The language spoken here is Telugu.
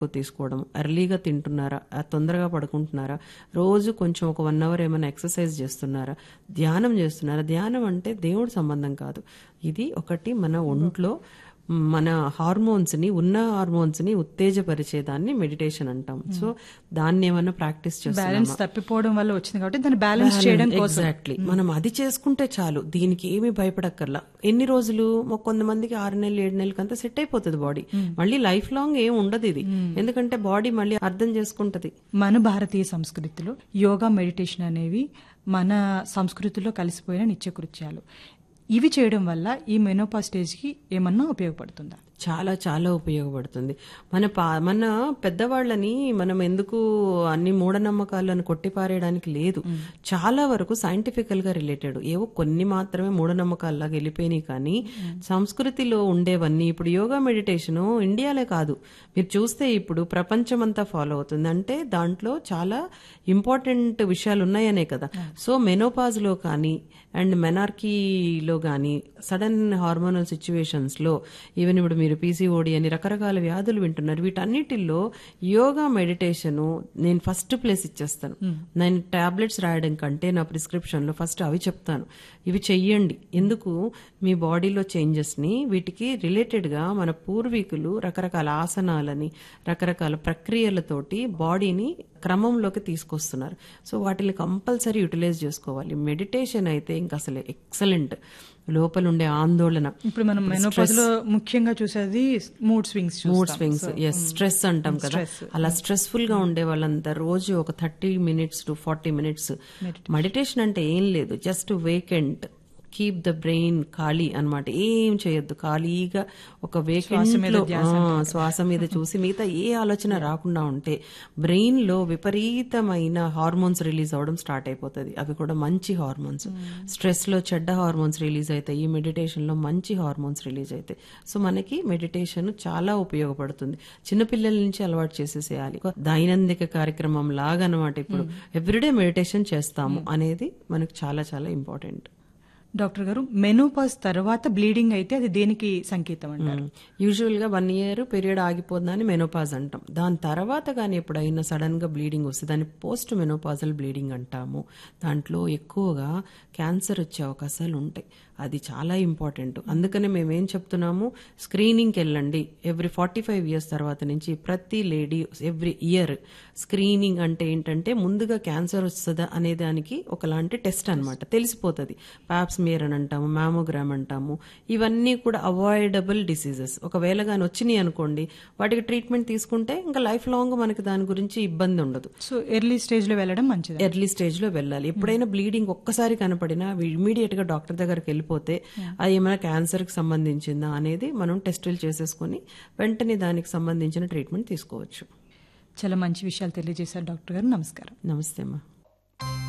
తీసుకోవడం ఎర్లీగా తింటున్నారా ఆ తొందరగా పడుకుంటున్నారా రోజు కొంచెం ఒక వన్ అవర్ ఏమైనా ఎక్సర్సైజ్ చేస్తున్నారా ధ్యానం చేస్తున్నారా ధ్యానం అంటే దేవుడి సంబంధం కాదు ఇది ఒకటి మన ఒంట్లో మన హార్మోన్స్ ని ఉన్న హార్మోన్స్ ని ఉత్తేజపరిచేదాన్ని మెడిటేషన్ అంటాం సో దాన్ని ఏమైనా ప్రాక్టీస్ చేస్తున్నాం బ్యాలెన్స్ తప్పిపోవడం వల్ల వచ్చింది కాబట్టి దాన్ని బ్యాలెన్స్ చేయడం కోసం ఎగ్జాక్ట్లీ మనం అది చేసుకుంటే చాలు దీనికి ఏమీ భయపడక్కర్లా ఎన్ని రోజులు ఒక కొంతమందికి ఆరు నెలలు ఏడు నెలలకి అంతా సెట్ అయిపోతుంది బాడీ మళ్ళీ లైఫ్ లాంగ్ ఏం ఉండదు ఇది ఎందుకంటే బాడీ మళ్ళీ అర్థం చేసుకుంటది మన భారతీయ సంస్కృతిలో యోగా మెడిటేషన్ అనేవి మన సంస్కృతిలో కలిసిపోయిన నిత్యకృత్యాలు ఇవి చేయడం వల్ల ఈ మెనోపా స్టేజ్కి ఏమన్నా ఉపయోగపడుతుందా చాలా చాలా ఉపయోగపడుతుంది మన పా మన పెద్దవాళ్ళని మనం ఎందుకు అన్ని మూఢనమ్మకాలను కొట్టిపారేయడానికి లేదు చాలా వరకు సైంటిఫికల్ గా రిలేటెడ్ ఏవో కొన్ని మాత్రమే మూఢనమ్మకాల్లాగా వెళ్ళిపోయినాయి కానీ సంస్కృతిలో ఉండేవన్నీ ఇప్పుడు యోగా మెడిటేషన్ ఇండియాలే కాదు మీరు చూస్తే ఇప్పుడు ప్రపంచమంతా ఫాలో అవుతుంది అంటే దాంట్లో చాలా ఇంపార్టెంట్ విషయాలు ఉన్నాయనే కదా సో మెనోపాజ్ లో కానీ అండ్ మెనార్కీలో కానీ సడన్ హార్మోనల్ సిచ్యువేషన్స్ లో ఈవెన్ ఇప్పుడు మీరు పీసీఓడి అని రకరకాల వ్యాధులు వింటున్నారు వీటన్నిటిల్లో యోగా మెడిటేషన్ నేను ఫస్ట్ ప్లేస్ ఇచ్చేస్తాను నేను టాబ్లెట్స్ రాయడం కంటే నా ప్రిస్క్రిప్షన్ లో ఫస్ట్ అవి చెప్తాను ఇవి చెయ్యండి ఎందుకు మీ బాడీలో చేంజెస్ ని వీటికి రిలేటెడ్ గా మన పూర్వీకులు రకరకాల ఆసనాలని రకరకాల ప్రక్రియలతోటి బాడీని క్రమంలోకి తీసుకొస్తున్నారు సో వాటిని కంపల్సరీ యూటిలైజ్ చేసుకోవాలి మెడిటేషన్ అయితే ఇంకా అసలు ఎక్సలెంట్ లోపల ఉండే ఆందోళన ఇప్పుడు మనం మెనోపాజ్ లో ముఖ్యంగా చూసేది mood swings mood swings yes stress అంటాం కదా అలా స్ట్రెస్ఫుల్ గా ఉండే వాళ్ళంతా రోజు ఒక thirty minutes to forty minutes meditation అంటే ఏం లేదు just vacant keep the brain ఖాళీ అన్నమాట ఏం చేయొద్దు ఖాళీగా ఒక వేకెంట్ లో ఆ, శ్వాస మీద చూసి మిగతా ఏ ఆలోచన రాకుండా ఉంటే బ్రెయిన్ లో విపరీతమైన హార్మోన్స్ రిలీజ్ అవడం స్టార్ట్ అయిపోతుంది అవి కూడా మంచి హార్మోన్స్ స్ట్రెస్ లో చెడ్డ హార్మోన్స్ రిలీజ్ అవుతాయి ఈ మెడిటేషన్ లో మంచి హార్మోన్స్ రిలీజ్ అవుతాయి సో మనకి మెడిటేషన్ చాలా ఉపయోగపడుతుంది చిన్నపిల్లల నుంచి అలవాటు చేసేసేయాలి ఒక దైనందిక కార్యక్రమం లాగా అనమాట ఇప్పుడు ఎవ్రీడే మెడిటేషన్ చేస్తాము అనేది మనకు చాలా చాలా ఇంపార్టెంట్ డాక్టర్ గారు మెనోపాజ్ తర్వాత బ్లీడింగ్ అయితే అది దేనికి సంకేతం అంటారు యూజువల్ గా వన్ ఇయర్ పీరియడ్ ఆగిపోతుందని మెనోపాజ్ అంటాం దాని తర్వాత కానీ ఎప్పుడైనా సడన్ గా బ్లీడింగ్ వస్తే దాన్ని పోస్ట్ మెనోపాజల్ బ్లీడింగ్ అంటాము దాంట్లో ఎక్కువగా క్యాన్సర్ వచ్చే అవకాశాలు ఉంటాయి అది చాలా ఇంపార్టెంట్ అందుకనే మేమేం చెప్తున్నాము స్క్రీనింగ్కి వెళ్ళండి ఎవ్రీ ఫార్టీ ఫైవ్ ఇయర్స్ తర్వాత నుంచి ప్రతి లేడీ ఎవ్రీ ఇయర్ స్క్రీనింగ్ అంటే ఏంటంటే ముందుగా క్యాన్సర్ వస్తుందా అనే దానికి ఒకలాంటి టెస్ట్ అన్నమాట తెలిసిపోతుంది పాప్స్మియర్ అని అంటాము మ్యామోగ్రామ్ అంటాము ఇవన్నీ కూడా అవాయిడబుల్ డిసీజెస్ ఒకవేళ కానీ వచ్చినాయి అనుకోండి వాటికి ట్రీట్మెంట్ తీసుకుంటే ఇంకా లైఫ్ లాంగ్ మనకి దాని గురించి ఇబ్బంది ఉండదు సో ఎర్లీ స్టేజ్ లో వెళ్ళడం మంచిది ఎర్లీ స్టేజ్ లో వెళ్ళాలి ఎప్పుడైనా బ్లీడింగ్ ఒక్కసారి కనపడినా ఇమీడియట్ గా డాక్టర్ దగ్గరికి వెళ్ళిపోతే అది ఏమైనా క్యాన్సర్ కి సంబంధించిందా అనేది మనం టెస్టులు చేసేసుకుని వెంటనే దానికి సంబంధించిన ట్రీట్మెంట్ తీసుకోవచ్చు చాలా మంచి విషయాలు తెలియజేశారు డాక్టర్ గారు నమస్కారం నమస్తే అమ్మా